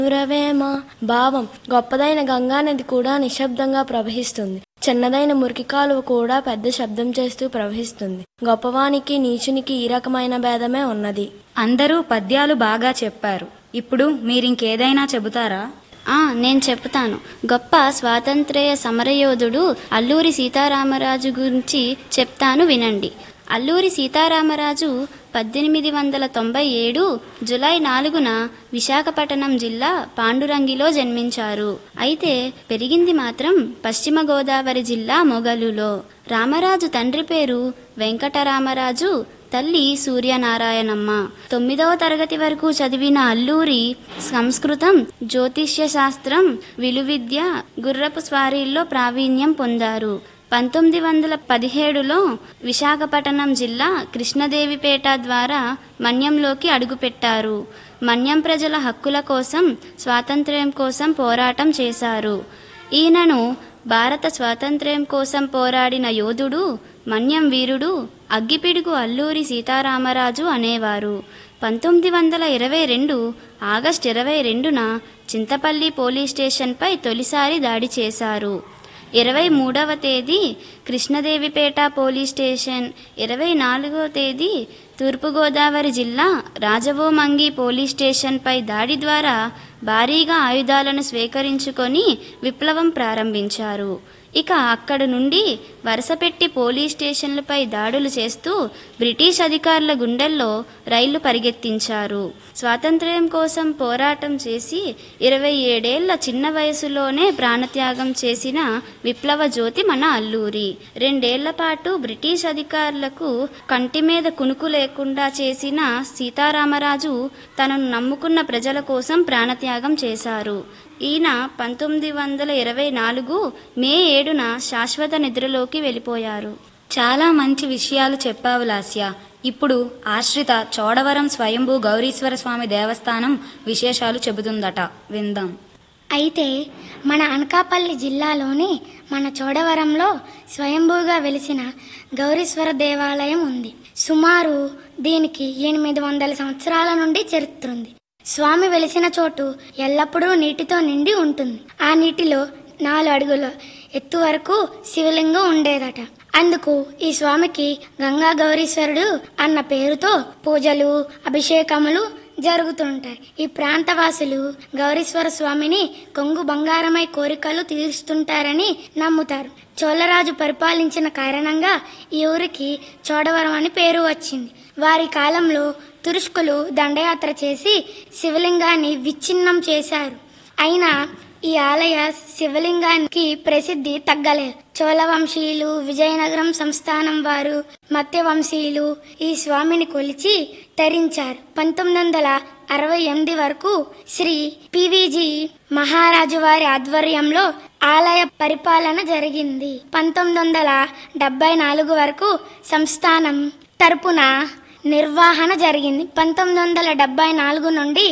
నురవేమ భావం గొప్పదైన గంగానది కూడా నిశ్శబ్దంగా ప్రవహిస్తుంది చిన్నదైన మురికి కాలువ కూడా పెద్ద శబ్దం చేస్తూ ప్రవహిస్తుంది గొప్పవానికి నీచునికి ఈ రకమైన భేదమే ఉన్నది అందరూ పద్యాలు బాగా చెప్పారు ఇప్పుడు మీరింకేదైనా చెబుతారా ఆ నేను చెప్తాను గొప్ప స్వాతంత్ర్య సమరయోధుడు అల్లూరి సీతారామరాజు గురించి చెప్తాను వినండి అల్లూరి సీతారామరాజు పద్దెనిమిది వందల తొంభై ఏడు జులై నాలుగున విశాఖపట్నం జిల్లా పాండురంగిలో జన్మించారు అయితే పెరిగింది మాత్రం పశ్చిమ గోదావరి జిల్లా మొగలులో రామరాజు తండ్రి పేరు వెంకటరామరాజు తల్లి సూర్యనారాయణమ్మ తొమ్మిదవ తరగతి వరకు చదివిన అల్లూరి సంస్కృతం జ్యోతిష్య శాస్త్రం విలువిద్య గుర్రపు స్వారీల్లో ప్రావీణ్యం పొందారు పంతొమ్మిది వందల పదిహేడులో విశాఖపట్నం జిల్లా కృష్ణదేవిపేట ద్వారా మన్యంలోకి అడుగుపెట్టారు మన్యం ప్రజల హక్కుల కోసం స్వాతంత్ర్యం కోసం పోరాటం చేశారు ఈయనను భారత స్వాతంత్ర్యం కోసం పోరాడిన యోధుడు మన్యం వీరుడు అగ్గిపిడుగు అల్లూరి సీతారామరాజు అనేవారు పంతొమ్మిది వందల ఇరవై రెండు ఆగస్టు ఇరవై రెండున చింతపల్లి పోలీస్ స్టేషన్పై తొలిసారి దాడి చేశారు ఇరవై మూడవ తేదీ కృష్ణదేవిపేట పోలీస్ స్టేషన్ ఇరవై నాలుగవ తేదీ తూర్పుగోదావరి జిల్లా రాజవోమంగి పోలీస్ స్టేషన్పై దాడి ద్వారా భారీగా ఆయుధాలను స్వీకరించుకొని విప్లవం ప్రారంభించారు ఇక అక్కడ నుండి వరుసపెట్టి పోలీస్ స్టేషన్లపై దాడులు చేస్తూ బ్రిటిష్ అధికారుల గుండెల్లో రైళ్లు పరిగెత్తించారు స్వాతంత్ర్యం కోసం పోరాటం చేసి ఇరవై ఏడేళ్ల చిన్న వయసులోనే ప్రాణత్యాగం చేసిన విప్లవ జ్యోతి మన అల్లూరి రెండేళ్ల పాటు బ్రిటిష్ అధికారులకు కంటి మీద కునుకు లేకుండా చేసిన సీతారామరాజు తనను నమ్ముకున్న ప్రజల కోసం ప్రాణత్యాగం చేశారు ఈయన పంతొమ్మిది వందల ఇరవై నాలుగు మే ఏడున శాశ్వత నిద్రలోకి వెళ్ళిపోయారు చాలా మంచి విషయాలు చెప్పావు లాస్య ఇప్పుడు ఆశ్రిత చోడవరం స్వయంభూ గౌరీశ్వర స్వామి దేవస్థానం విశేషాలు చెబుతుందట విందాం అయితే మన అనకాపల్లి జిల్లాలోని మన చోడవరంలో స్వయంభూగా వెలిసిన గౌరీశ్వర దేవాలయం ఉంది సుమారు దీనికి ఎనిమిది వందల సంవత్సరాల నుండి చరిత్ర ఉంది స్వామి వెలిసిన చోటు ఎల్లప్పుడూ నీటితో నిండి ఉంటుంది ఆ నీటిలో నాలుగు అడుగుల ఎత్తు వరకు శివలింగం ఉండేదట అందుకు ఈ స్వామికి గంగా గౌరీశ్వరుడు అన్న పేరుతో పూజలు అభిషేకములు జరుగుతుంటాయి ఈ ప్రాంతవాసులు గౌరీశ్వర స్వామిని కొంగు బంగారమై కోరికలు తీరుస్తుంటారని నమ్ముతారు చోళరాజు పరిపాలించిన కారణంగా ఈ ఊరికి చోడవరం అని పేరు వచ్చింది వారి కాలంలో తురుష్కులు దండయాత్ర చేసి శివలింగాన్ని విచ్ఛిన్నం చేశారు అయినా ఈ ఆలయ శివలింగానికి ప్రసిద్ధి తగ్గలేదు చోళ వంశీయులు విజయనగరం సంస్థానం వారు మత్య వంశీయులు ఈ స్వామిని కొలిచి తరించారు పంతొమ్మిది వందల అరవై ఎనిమిది వరకు శ్రీ పివిజి మహారాజు వారి ఆధ్వర్యంలో ఆలయ పరిపాలన జరిగింది పంతొమ్మిది వందల డెబ్బై నాలుగు వరకు సంస్థానం తరపున నిర్వహణ జరిగింది పంతొమ్మిది వందల డెబ్బై నాలుగు నుండి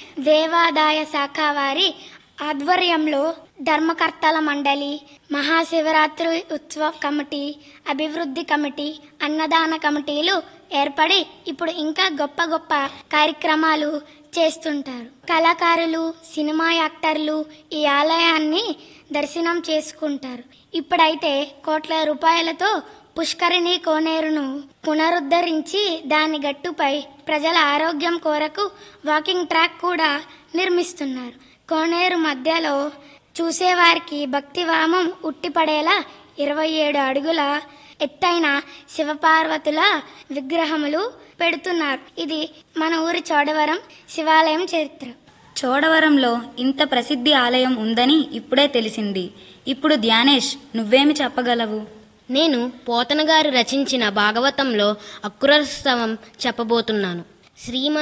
దేవాదాయ శాఖ వారి ఆధ్వర్యంలో ధర్మకర్తల మండలి మహాశివరాత్రి ఉత్సవ కమిటీ అభివృద్ధి కమిటీ అన్నదాన కమిటీలు ఏర్పడి ఇప్పుడు ఇంకా గొప్ప గొప్ప కార్యక్రమాలు చేస్తుంటారు కళాకారులు సినిమా యాక్టర్లు ఈ ఆలయాన్ని దర్శనం చేసుకుంటారు ఇప్పుడైతే కోట్ల రూపాయలతో పుష్కరిణి కోనేరును పునరుద్ధరించి దాని గట్టుపై ప్రజల ఆరోగ్యం కొరకు వాకింగ్ ట్రాక్ కూడా నిర్మిస్తున్నారు కోనేరు మధ్యలో చూసేవారికి భక్తివామం ఉట్టిపడేలా ఇరవై ఏడు అడుగుల ఎత్తైన శివపార్వతుల విగ్రహములు పెడుతున్నారు ఇది మన ఊరి చోడవరం శివాలయం చరిత్ర చోడవరంలో ఇంత ప్రసిద్ధి ఆలయం ఉందని ఇప్పుడే తెలిసింది ఇప్పుడు ధ్యానేష్ నువ్వేమి చెప్పగలవు నేను పోతన గారు రచించిన భాగవతంలో అక్రస్తవం చెప్పబోతున్నాను శ్రీమ